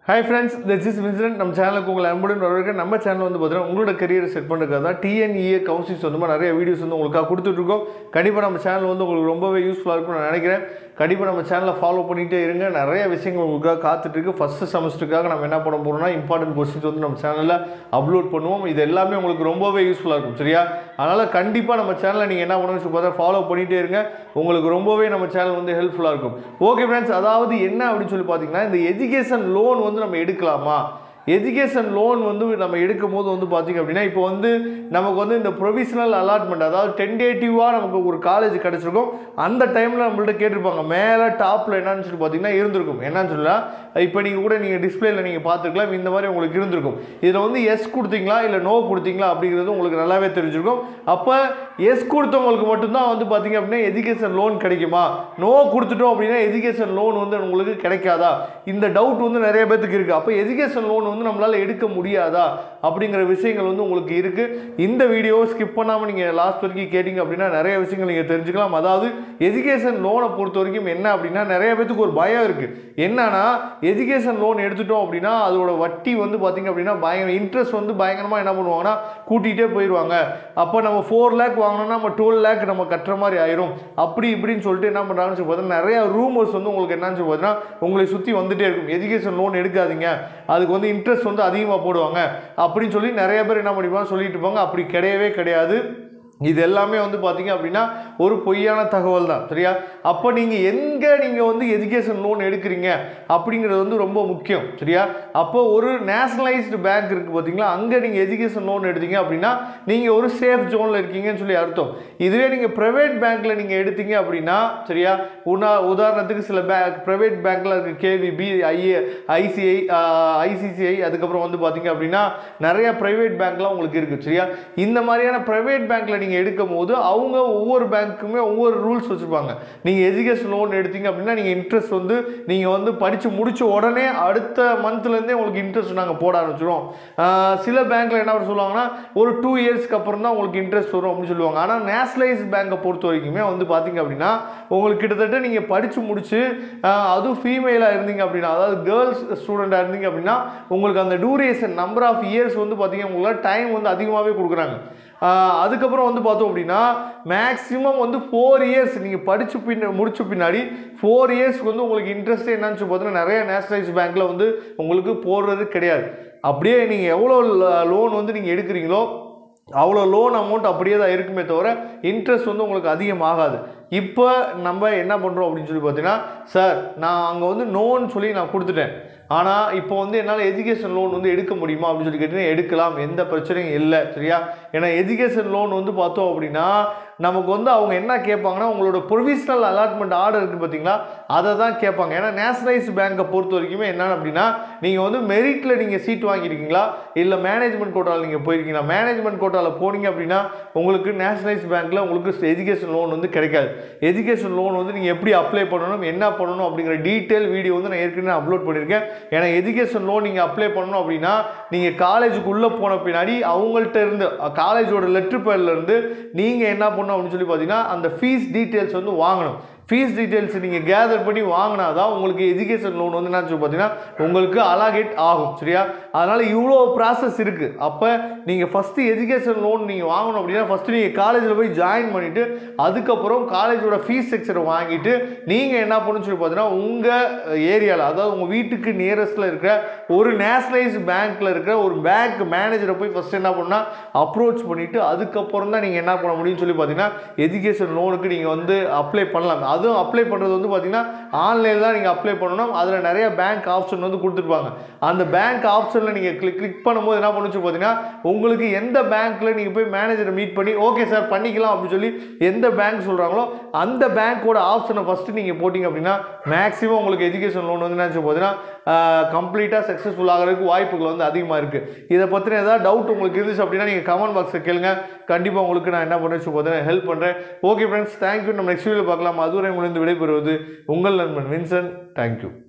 hi friends this is Vincent நம்ம சேனலுக்கு உங்களை அன்புடன் வரவேற்க நம்ம சேனல் வந்து பார்த்தீங்கன்னா உங்களோட கரியரை செட் பண்ணுறதுக்காக தான் டிஎன்இஏ கவுன்சிலிங் சொந்தமாக நிறைய வீடியோஸ் வந்து உங்களுக்காக கொடுத்துட்ருக்கோம் கண்டிப்பாக நம்ம சேனல் வந்து உங்களுக்கு ரொம்பவே யூஸ்ஃபுல்லாக இருக்கும்னு நான் நினைக்கிறேன் கண்டிப்பாக நம்ம சேனலை ஃபாலோ பண்ணிகிட்டே இருங்க நிறைய விஷயங்கள் உங்களுக்காக காத்துட்ருக்கு ஃபஸ்ட்டு செமஸ்டருக்காக நம்ம என்ன பண்ண போகிறோம்னா இம்பார்ட்டன்ட் கொஸ்டின்ஸ் வந்து நம்ம சேனலில் அப்லோட் பண்ணுவோம் இது எல்லாமே உங்களுக்கு ரொம்பவே யூஸ்ஃபுல்லாக இருக்கும் சரியா அதனால் கண்டிப்பாக நம்ம சேனலை நீங்கள் என்ன பண்ணணும்னு சொல்லி பார்த்தா ஃபாலோ பண்ணிகிட்டே இருங்க உங்களுக்கு ரொம்பவே நம்ம சேனல் வந்து ஹெல்ப்ஃபுல்லாக இருக்கும் ஓகே ஃப்ரெண்ட்ஸ் அதாவது என்ன அப்படின்னு சொல்லி பார்த்தீங்கன்னா இந்த எஜுகேஷன் லோன் வந்து நம்ம எடுக்கலாமா எஜுகேஷன் லோன் வந்து நம்ம எடுக்கும் போது வந்து பார்த்திங்க அப்படின்னா இப்போ வந்து நமக்கு வந்து இந்த ப்ரொவிஷனல் அலாட்மெண்ட் அதாவது டென்டேட்டிவாக நமக்கு ஒரு காலேஜ் கிடச்சிருக்கும் அந்த டைமில் நம்மள்ட்ட கேட்டிருப்பாங்க மேலே டாப்பில் என்னன்னு சொல்லி பார்த்தீங்கன்னா இருந்திருக்கும் என்னன்னு சொல்லலாம் இப்போ நீங்கள் கூட நீங்கள் டிஸ்பிளேல நீங்கள் பார்த்துருக்கலாம் இந்த மாதிரி உங்களுக்கு இருந்திருக்கும் இதில் வந்து எஸ் கொடுத்தீங்களா இல்லை நோ கொடுத்தீங்களா அப்படிங்கிறது உங்களுக்கு நல்லாவே தெரிஞ்சிருக்கும் அப்போ எஸ் கொடுத்தவங்களுக்கு மட்டும்தான் வந்து பார்த்தீங்க அப்படின்னா எஜுகேஷன் லோன் கிடைக்குமா நோ கொடுத்துட்டோம் அப்படின்னா எஜுகேஷன் லோன் வந்து உங்களுக்கு கிடைக்காதா இந்த டவுட் வந்து நிறைய பேத்துக்கு இருக்குது அப்போ எஜுகேஷன் லோன் வந்து நம்மளால் எடுக்க முடியாதா அப்படிங்கிற விஷயங்கள் வந்து உங்களுக்கு இருக்குது இந்த வீடியோவை ஸ்கிப் பண்ணாமல் நீங்கள் லாஸ்ட் வரைக்கும் கேட்டிங்க அப்படின்னா நிறைய விஷயங்கள் நீங்கள் தெரிஞ்சுக்கலாம் அதாவது எஜுகேஷன் லோனை பொறுத்த வரைக்கும் என்ன அப்படின்னா நிறைய பேத்துக்கு ஒரு பயம் இருக்குது என்னன்னா எஜுகேஷன் லோன் எடுத்துட்டோம் அப்படின்னா அதோட வட்டி வந்து பார்த்திங்க அப்படின்னா பயங்கர இன்ட்ரெஸ்ட் வந்து பயங்கரமாக என்ன பண்ணுவாங்கன்னா கூட்டிகிட்டே போயிடுவாங்க அப்போ நம்ம ஃபோர் லேக் வாங்கினோம்னா நம்ம டுவெல் லேக் நம்ம கட்டுற மாதிரி ஆயிரும் அப்படி இப்படின்னு சொல்லிட்டு என்ன பண்ணுறாங்கன்னு சொல்லி பார்த்தீங்கன்னா நிறைய ரூமர்ஸ் வந்து உங்களுக்கு என்னன்னு சொல்லி பார்த்தீங்கன்னா உங்களை சுற்றி வந்துட்டே இருக்கும் எஜுகேஷன் லோன் எடுக்காதீங்க அதுக்கு வந்து இன்ட்ரெஸ்ட் வந்து அதிகமாக போடுவாங்க அப்படின்னு சொல்லி நிறைய பேர் என்ன பண்ணிப்பாங்க சொல்லிட்டு இருப்பாங்க அப்படி கிடையவே கிடையாது இது எல்லாமே வந்து பார்த்தீங்க அப்படின்னா ஒரு பொய்யான தகவல் தான் சரியா அப்போ நீங்கள் எங்கே நீங்கள் வந்து எஜுகேஷன் லோன் எடுக்கிறீங்க அப்படிங்கிறது வந்து ரொம்ப முக்கியம் சரியா அப்போ ஒரு நேஷனலைஸ்டு பேங்க் இருக்குது பார்த்தீங்களா அங்கே நீங்கள் எஜுகேஷன் லோன் எடுத்தீங்க அப்படின்னா நீங்கள் ஒரு சேஃப் ஜோனில் இருக்கீங்கன்னு சொல்லி அர்த்தம் இதுவே நீங்கள் ப்ரைவேட் பேங்க்கில் நீங்கள் எடுத்தீங்க அப்படின்னா சரியா உனா உதாரணத்துக்கு சில பேங்க் ப்ரைவேட் பேங்க்கில் இருக்க கேவிபி ஐஏ ஐசிஐ ஐசிசிஐ அதுக்கப்புறம் வந்து பார்த்தீங்க அப்படின்னா நிறைய ப்ரைவேட் பேங்க்லாம் உங்களுக்கு இருக்குது சரியா இந்த மாதிரியான ப்ரைவேட் பேங்க்கில் நீங்கள் எடுக்கும் போது அவங்க ஒவ்வொரு பேங்க்குமே ஒவ்வொரு ரூல்ஸ் வச்சுருப்பாங்க நீங்கள் எஜுகேஷன் லோன் எடுத்தீங்க அப்படின்னா நீங்கள் இன்ட்ரெஸ்ட் வந்து நீங்கள் வந்து படித்து முடிச்ச உடனே அடுத்த மந்த்லேருந்தே உங்களுக்கு இன்ட்ரெஸ்ட் நாங்கள் போட ஆரம்பிச்சிடுவோம் ஆஹ் சில பேங்க்கில் என்ன சொல்லுவாங்கன்னா ஒரு டூ இயர்ஸ்க்கு அப்புறம் தான் உங்களுக்கு இன்ட்ரெஸ்ட் வரும் அப்படின்னு சொல்லுவாங்க ஆனால் நேஷனலைஸ் பேங்கை பொறுத்த வரைக்குமே வந்து பார்த்தீங்க அப்படின்னா உங்களுக்கு கிட்டத்தட்ட நீங்கள் படித்து முடிச்சு ஆஹ் அதுவும் ஃபீமேலாக இருந்தீங்க அப்படின்னா அதாவது கேர்ள்ஸ் ஸ்டூடெண்ட்டாக இருந்தீங்க அப்படின்னா உங்களுக்கு அந்த டூரேஷன் நம்பர் ஆஃப் இயர்ஸ் வந்து பார்த்தீங்க உங்களுக்கு டைம் வந்து அதிகமாகவே கொடுக்குறாங்க ஆஹ் அதுக்கப்புறம் வந்து பார்த்தோம் அப்படின்னா மேக்ஸிமம் வந்து ஃபோர் இயர்ஸ் நீங்கள் படித்து பின்ன முடிச்ச பின்னாடி ஃபோர் இயர்ஸ்க்கு வந்து உங்களுக்கு இன்ட்ரெஸ்ட் என்னன்னு சொல்லி பார்த்தீங்கன்னா நிறைய நேஷனலைஸ் பேங்க்கில் வந்து உங்களுக்கு போடுறது கிடையாது அப்படியே நீங்கள் எவ்வளோ லோன் வந்து நீங்கள் எடுக்கிறீங்களோ அவ்வளோ லோன் அமௌண்ட் அப்படியே தான் இருக்குமே தவிர இன்ட்ரெஸ்ட் வந்து உங்களுக்கு அதிகமாகாது இப்போ நம்ம என்ன பண்ணுறோம் அப்படின்னு சொல்லி பார்த்தீங்கன்னா சார் நான் அங்கே வந்து நோன்னு சொல்லி நான் கொடுத்துட்டேன் ஆனால் இப்போ வந்து என்னால் எஜுகேஷன் லோன் வந்து எடுக்க முடியுமா அப்படின்னு சொல்லி கேட்டிங்கன்னா எடுக்கலாம் எந்த பிரச்சனையும் இல்லை சரியா ஏன்னா எஜுகேஷன் லோன் வந்து பார்த்தோம் அப்படின்னா நமக்கு வந்து அவங்க என்ன கேட்பாங்கன்னா உங்களோட ப்ரொவிஷனல் அலாட்மெண்ட் ஆர்டர் இருக்குது பார்த்தீங்களா அதை தான் கேட்பாங்க ஏன்னா நேஷனலைஸ் பேங்க்கை பொறுத்த வரைக்குமே என்னென்னு அப்படின்னா நீங்கள் வந்து மெரிட்டில் நீங்கள் சீட் வாங்கியிருக்கீங்களா இல்லை மேனேஜ்மெண்ட் கோட்டாவில் நீங்கள் போயிருக்கீங்களா மேனேஜ்மெண்ட் கோட்டாவில் போனீங்க அப்படின்னா உங்களுக்கு நேஷனலைஸ் பேங்க்கில் உங்களுக்கு எஜுகேஷன் லோன் வந்து கிடைக்காது எஜுகேஷன் லோன் வந்து நீங்கள் எப்படி அப்ளை பண்ணணும் என்ன பண்ணணும் அப்படிங்கிற டீட்டெயில் வீடியோ வந்து நான் ஏற்கனவே அப்லோட் பண்ணியிருக்கேன் ஏன்னா எஜுகேஷன் லோன் நீங்கள் அப்ளை பண்ணணும் அப்படின்னா நீங்கள் காலேஜுக்குள்ளே போன பின்னாடி அவங்கள்ட்ட இருந்து காலேஜோட லெட்ரு பேர்லேருந்து நீங்கள் என்ன பண்ணணும் அப்படின்னு சொல்லி பார்த்தீங்கன்னா அந்த ஃபீஸ் டீட்டெயில்ஸ் வந்து வாங்கணும் ஃபீஸ் டீட்டெயில்ஸ் நீங்கள் கேதர் பண்ணி வாங்கினா தான் உங்களுக்கு எஜுகேஷன் லோன் வந்து என்ன சொல்லி பார்த்தீங்கன்னா உங்களுக்கு அலாகேட் ஆகும் சரியா அதனால் இவ்வளோ ப்ராசஸ் இருக்குது அப்போ நீங்கள் ஃபஸ்ட்டு எஜுகேஷன் லோன் நீங்கள் வாங்கணும் அப்படின்னா ஃபஸ்ட்டு நீங்கள் காலேஜில் போய் ஜாயின் பண்ணிவிட்டு அதுக்கப்புறம் காலேஜோட ஃபீஸ் செக்ஷனை வாங்கிட்டு நீங்கள் என்ன பண்ணணும்னு சொல்லி பார்த்தீங்கன்னா உங்கள் ஏரியாவில் அதாவது உங்கள் வீட்டுக்கு நியரஸ்ட்டில் இருக்கிற ஒரு நேஷனலைஸ் பேங்க்கில் இருக்கிற ஒரு பேங்க் மேனேஜரை போய் ஃபஸ்ட்டு என்ன பண்ணால் அப்ரோச் பண்ணிவிட்டு அதுக்கப்புறம் தான் நீங்கள் என்ன பண்ண முடியும்னு சொல்லி பார்த்தீங்கன்னா எஜுகேஷன் லோனுக்கு நீங்கள் வந்து அப்ளை பண்ணலாம் அதுவும் அப்ளை பண்ணுறது வந்து பார்த்தீங்கன்னா ஆன்லைனில் தான் நீங்கள் அப்ளை பண்ணணும் அதில் நிறைய பேங்க் ஆப்ஷன் வந்து கொடுத்துருப்பாங்க அந்த பேங்க் ஆப்ஷனில் நீங்கள் கிளிக் கிளிக் பண்ணும்போது என்ன பண்ணுச்சு பார்த்தீங்கன்னா உங்களுக்கு எந்த பேங்க்கில் நீங்கள் போய் மேனேஜரை மீட் பண்ணி ஓகே சார் பண்ணிக்கலாம் அப்படின்னு சொல்லி எந்த பேங்க் சொல்கிறாங்களோ அந்த பேங்க்கோட ஆப்ஷனை ஃபஸ்ட்டு நீங்கள் போட்டிங்க அப்படின்னா மேக்ஸிமம் உங்களுக்கு எஜுகேஷன் லோன் வந்து என்ன சொல்லி பார்த்தீங்கன்னா கம்ப்ளீட்டாக சக்ஸஸ்ஃபுல் ஆகிறதுக்கு வாய்ப்புகள் வந்து அதிகமாக இருக்குது இதை பற்றின ஏதாவது டவுட் உங்களுக்கு இருந்துச்சு அப்படின்னா நீங்கள் கமெண்ட் பாக்ஸில் கேளுங்க கண்டிப்பாக உங்களுக்கு நான் என்ன பண்ணேன் சொல்லி பார்த்தீங்கன்னா ஹெல்ப் பண்ணுறேன் ஓகே ஃப்ரெண்ட்ஸ் தேங்க்யூ நம்ம நெக்ஸ்ட் வீடியோ பார்க்கலாம் அதுவரை உங்களுக்கு விடைபெறுவது உங்கள் நண்பன் வின்சன் தேங்க்யூ